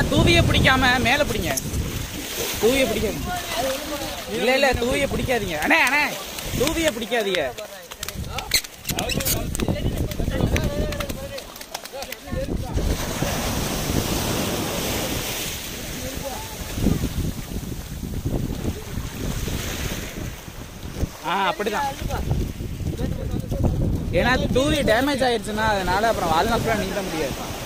தூவிய பிடிக்காம மேல பிடிங்க தூவிய பிடிக்காதீங்க இல்ல இல்ல தூவிய பிடிக்காதீங்க அண்ணே அண்ணே தூவிய பிடிக்காதீங்க ஆ அப்படிதான் ஏன்னா தூவி டேமேஜ் ஆயிடுச்சுன்னா அதனால அப்புறம் வாழ்நாள் ஃபுல்லாக நீந்த முடியாது